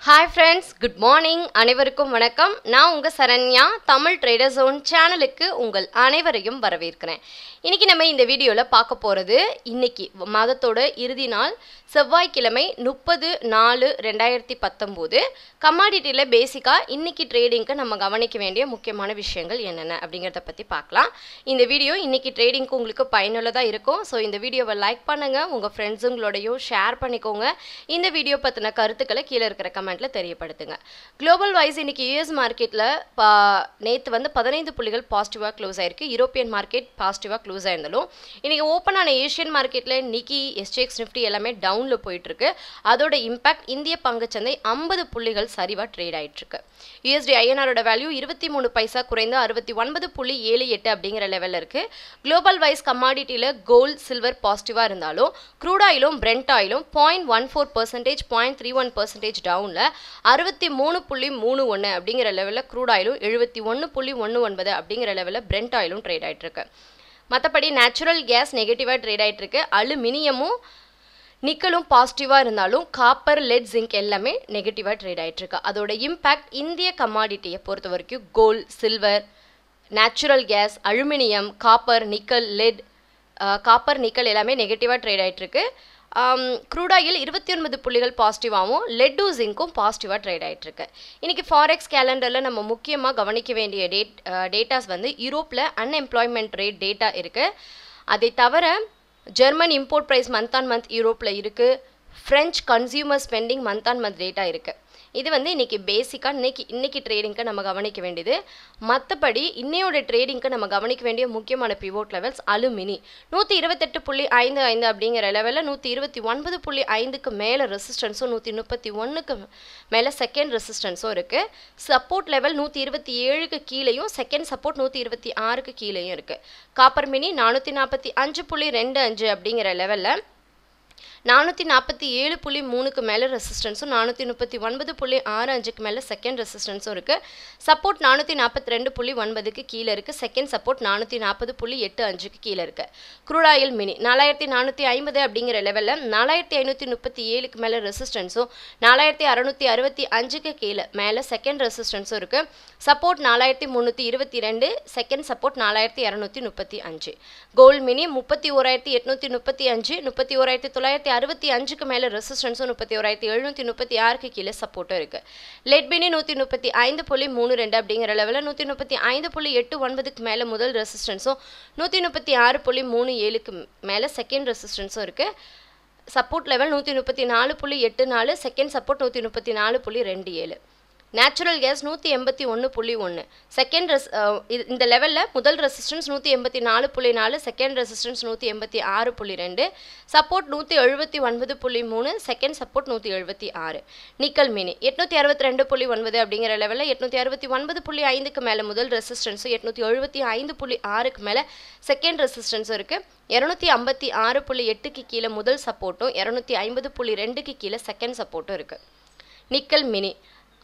hi friends good morning அனைவருக்கும் வணக்கம் நான் உங்கள் சரண்யா தமிழ் ட்ரேடர் ஜோன் சேனலுக்கு உங்கள் அனைவரையும் வரவேற்கிறேன் இன்னைக்கு நம்ம இந்த வீடியோவில் பார்க்க போகிறது இன்னைக்கு மாதத்தோட இறுதி நாள் செவ்வாய்க்கிழமை முப்பது நாலு ரெண்டாயிரத்தி பத்தொம்போது கமாடிட்டியில் பேசிக்காக இன்னைக்கு ட்ரேடிங்க்கு நம்ம கவனிக்க வேண்டிய முக்கியமான விஷயங்கள் என்னென்ன அப்படிங்கிறத பற்றி பார்க்கலாம் இந்த வீடியோ இன்னைக்கு ட்ரேடிங்க்கு உங்களுக்கு பயனுள்ளதாக இருக்கும் ஸோ இந்த வீடியோவை லைக் பண்ணுங்கள் உங்கள் ஃப்ரெண்ட்ஸுங்களோடையும் ஷேர் பண்ணிக்கோங்க இந்த வீடியோ பற்றின கருத்துக்களை கீழே இருக்கிற கமெண்ட்டில் தெரியப்படுத்துங்க குளோபல் வைஸ் இன்னைக்கு யூஎஸ் மார்க்கெட்டில் பா நேற்று வந்து பதினைந்து புள்ளிகள் பாசிட்டிவாக க்ளோஸ் ஆயிருக்கு யூரோப்பியன் மார்க்கெட் பாசிட்டிவாக க்ளோஸ் ஆயிருந்தாலும் இன்னைக்கு ஓப்பன் ஆன ஏஷியன் மார்க்கெட்டில் நிக்கி எஸ்டெக்ஸ் நிஃப்டி எல்லாமே டவுனில் போயிட்டுருக்கு அதோட இம்பாக்ட் இந்திய பங்குச்சந்தை ஐம்பது புள்ளிகள் சரிவாக ட்ரேட் ஆயிட்டுருக்கு யூஎஸ்டி ஐஎன்ஆரோட வேல்யூ இருபத்தி மூணு பைசா குறைந்து அறுபத்தி ஒன்பது புள்ளி ஏழு எட்டு அப்படிங்கிற லெவலில் இருக்குது குளோபல் வைஸ் கமாடிட்டியில் கோல்ட் சில்வர் பாசிட்டிவாக இருந்தாலும் க்ரூட் ஆயிலும் பிரெண்ட் ஆயிலும் point one four percentage point three one percentage டவுனில் அறுபத்தி மூணு புள்ளி மூணு ஒன்று அப்படிங்கிற லெவலில் க்ரூட் ஆயிலும் எழுபத்தி ஒன்று புள்ளி ஒன்று ஒன்பது அப்படிங்கிற லெவலில் பிரெண்ட் ஆயிலும் ட்ரேட் ஆயிட்டு இருக்கு மற்றபடி நேச்சுரல் கேஸ் நெகட்டிவாக ட்ரேட் ஆயிட்டு இருக்கு அலுமினியமும் நிக்கலும் பாசிட்டிவாக இருந்தாலும் காப்பர் லெட் ஜிங்க் எல்லாமே நெகட்டிவாக ட்ரேட் ஆயிட்டு இருக்கு அதோட இம்பேக்ட் இந்திய கமாடிட்டியை பொறுத்த வரைக்கும் gold silver natural gas aluminium copper nickel lead copper nickel எல்லாமே நெகட்டிவாக ட்ரேட் ஆயிட்டு இருக்கு க்ரூடாயில் இருபத்தி ஒன்பது புள்ளிகள் பாசிட்டிவாகவும் லெட்டு ஜிங்க்கும் பாசிட்டிவாக ட்ரேட் ஆகிட்டு இருக்கு இன்னைக்கு ஃபாரெக்ஸ் கேலண்டரில் நம்ம முக்கியமாக கவனிக்க வேண்டிய டேட் டேட்டாஸ் வந்து யூரோப்பில் அன்எம்ப்ளாய்மெண்ட் ரேட் டேட்டா இருக்குது அதை தவிர German import price month on month யூரோப்பில் இருக்குது French consumer spending month on month data இருக்குது இது வந்து இன்றைக்கி பேசிக்காக இன்னைக்கு இன்றைக்கி ட்ரேடிங்க்கு நம்ம கவனிக்க வேண்டியது மற்றபடி இன்னையோட ட்ரேடிங்க்கு நம்ம கவனிக்க வேண்டிய முக்கியமான பிவோட் லெவல்ஸ் அலுமினி நூற்றி இருபத்தெட்டு புள்ளி ஐந்து ஐந்து அப்படிங்கிற லெவலில் நூற்றி இருபத்தி ஒன்பது புள்ளி ஐந்துக்கு மேலே ரெசிஸ்டன்ஸும் நூற்றி முப்பத்தி ஒன்றுக்கு மேலே செகண்ட் ரெசிஸ்டன்ஸும் இருக்குது சப்போர்ட் லெவல் நூற்றி இருபத்தி ஏழுக்கு கீழேயும் செகண்ட் சப்போர்ட் நூற்றி இருபத்தி ஆறுக்கு கீழேயும் இருக்குது காப்பர் மினி நானூற்றி நாற்பத்தி அஞ்சு புள்ளி ரெண்டு அஞ்சு அப்படிங்கிற லெவலில் நானூற்றி நாற்பத்தி ஏழு புள்ளி மூணுக்கு மேலே ரெசிஸ்டன்ஸும் நானூற்றி முப்பத்தி ஒன்பது புள்ளி ஆறு அஞ்சுக்கு மேலே செகண்ட் ரெசிஸ்டன்ஸும் இருக்குது சப்போர்ட் நானூற்றி நாற்பத்தி ரெண்டு புள்ளி ஒன்பதுக்கு கீழே இருக்குது செகண்ட் சப்போர்ட் நானூற்றி நாற்பது புள்ளி எட்டு அஞ்சுக்கு கீழே இருக்குது குரூடாயில் மினி நாலாயிரத்தி நானூற்றி ஐம்பது அப்படிங்கிற லெவலில் நாலாயிரத்தி ஐநூற்றி முப்பத்தி ஏழுக்கு மேலே ரெசிஸ்டன்ஸும் நாலாயிரத்தி அறநூற்றி அறுபத்தி அஞ்சுக்கு கீழே மேலே செகண்ட் ரெசிஸ்டன்ஸும் இருக்குது சப்போர்ட் நாலாயிரத்தி முந்நூற்றி இருபத்தி ரெண்டு செகண்ட் சப்போர்ட் நாலாயிரத்தி இரநூத்தி முப்பத்தி அஞ்சு கோல்ட் மினி முப்பத்தி ஓராயிரத்தி எட்நூற்றி முப்பத்தி அஞ்சு முப்பத்தி ஓராயிரத்தி தொள்ளாயிரத்தி அறுபத்தி அஞ்சுக்கு மேலே ரெசிஸ்டன்ஸும் முப்பத்தி ஓராயிரத்தி எழுநூற்றி முப்பத்தி ஆறுக்கு கீழே சப்போர்ட்டும் இருக்குது லெட்பினி நூற்றி முப்பத்தி ஐந்து புள்ளி மூணு ரெண்டு அப்படிங்கிற லெவலில் நூற்றி முப்பத்தி ஐந்து புள்ளி எட்டு ஒன்பதுக்கு மேலே முதல் ரெசிஸ்டன்ஸும் நூற்றி முப்பத்தி ஆறு புள்ளி மூணு ஏழுக்கு மேலே செகண்ட் ரெசிஸ்டன்ஸும் இருக்குது சப்போர்ட் லெவல் நூற்றி முப்பத்தி நாலு புள்ளி எட்டு நாலு செகண்ட் சப்போர்ட் நூற்றி முப்பத்தி நாலு புள்ளி ரெண்டு ஏழு நேச்சுரல் கேஸ் நூற்றி எண்பத்தி ஒன்று புள்ளி ஒன்று செகண்ட் ரெஸ் இது இந்த லெவலில் முதல் ரெசிஸ்டன்ஸ் நூற்றி எண்பத்தி நாலு புள்ளி நாலு செகண்ட் ரெசிஸ்டன்ஸ் நூற்றி எண்பத்தி ஆறு புள்ளி ரெண்டு சப்போர்ட் நூற்றி எழுபத்தி ஒன்பது புள்ளி மூணு செகண்ட் சப்போர்ட் நூற்றி எழுபத்தி ஆறு நிக்கல் மினி எட்நூற்றி அறுபத்தி ரெண்டு புள்ளி ஒன்பது அப்படிங்கிற லெவலில் எட்நூற்றி அறுபத்தி ஒன்பது புள்ளி ஐந்துக்கு மேலே முதல் ரெசிஸ்டன்ஸும் எட்நூற்றி எழுபத்தி ஐந்து புள்ளி ஆறுக்கு மேலே செகண்ட் ரெசிஸ்டன்ஸும் இருக்குது இரநூத்தி ஐம்பத்தி ஆறு புள்ளி எட்டுக்கு கீழே முதல் சப்போர்ட்டும் இரநூத்தி ஐம்பது புள்ளி ரெண்டுக்கு கீழே செகண்ட் சப்போர்ட்டும் இருக்குது நிக்கல் மினி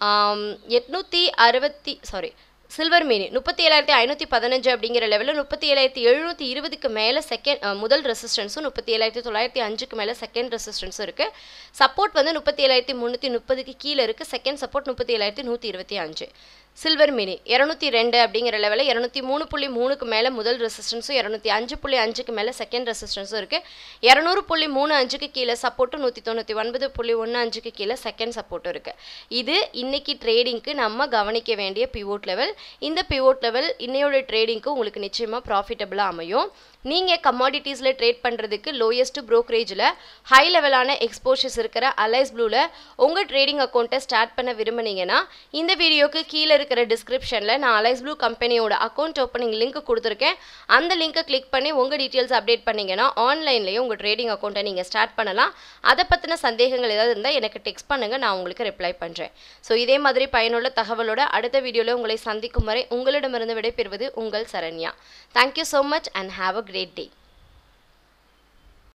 எட்நூற்றி அறுபத்தி சாரி சில்வர் மீனி முப்பத்தி ஏழாயிரத்தி ஐநூற்றி பதினஞ்சு அப்படிங்கிற லெவலில் முப்பத்தி ஏழாயிரத்தி எழுநூற்றி இருபதுக்கு மேலே செகண்ட் முதல் ரெசிஸ்டன்ஸும் முப்பத்தி ஏழாயிரத்தி தொள்ளாயிரத்தி அஞ்சுக்கு மேலே செகண்ட் ரெசிஸ்டன்ஸும் இருக்குது சப்போர்ட் வந்து முப்பத்தி ஏழாயிரத்தி முந்நூற்றி முப்பதுக்கு கீழே இருக்குது செகண்ட் சப்போர்ட் முப்பத்தி ஏழாயிரத்தி நூற்றி இருபத்தி அஞ்சு சில்வர் மினி இரநூத்தி ரெண்டு அப்படிங்கிற லெவலில் இரநூத்தி மூணு புள்ளி மூணுக்கு மேலே முதல் ரெசிஸ்டன்ஸும் இரநூத்தி அஞ்சு புள்ளி அஞ்சுக்கு மேலே செகண்ட் ரெசிஸ்டன்ஸும் இருக்குது இரநூறு புள்ளி மூணு அஞ்சுக்கு கீழே சப்போர்ட்டும் நூற்றி தொண்ணூற்றி ஒன்பது புள்ளி ஒன்று அஞ்சுக்கு கீழே செகண்ட் சப்போர்ட்டும் இருக்குது இது இன்னைக்கு ட்ரேடிங்க்கு நம்ம கவனிக்க வேண்டிய பிவோட் லெவல் இந்த பிவோட் லெவல் இன்னையோட ட்ரேடிங்க்கு உங்களுக்கு நிச்சயமாக ப்ராஃபிட்டபுளாக அமையும் நீங்கள் கமாடிட்டிஸில் ட்ரேட் பண்ணுறதுக்கு லோயஸ்ட் ப்ரோக்கரேஜில் ஹை லெவலான எக்ஸ்போஷர்ஸ் இருக்கிற அலைஸ் ப்ளூவில் உங்கள் ட்ரேடிங் அக்கௌண்ட்டை ஸ்டார்ட் பண்ண விரும்புனீங்கன்னா இந்த வீடியோக்கு கீழே இருக்கிற டிஸ்கிரிப்ஷனில் நான் அலைஸ் ப்ளூ கம்பெனியோட அக்கௌண்ட் ஓப்பனிங் லிங்க் கொடுத்துருக்கேன் அந்த லிங்க்கை கிளிக் பண்ணி உங்கள் டீட்டெயில்ஸ் அப்டேட் பண்ணிங்கன்னா ஆன்லைன்லேயே உங்கள் ட்ரேடிங் அக்கௌண்ட்டை நீங்கள் ஸ்டார்ட் பண்ணலாம் அதை பற்றின சந்தேகங்கள் ஏதாவது இருந்தால் எனக்கு டெக்ஸ்ட் பண்ணுங்கள் நான் உங்களுக்கு ரிப்ளை பண்ணுறேன் ஸோ இதே மாதிரி பயனுள்ள தகவலோட அடுத்த வீடியோவில் உங்களை சந்திக்கும் வரை உங்களிடமிருந்து விடைபெறுவது உங்கள் Saranya thank you so much and have a great day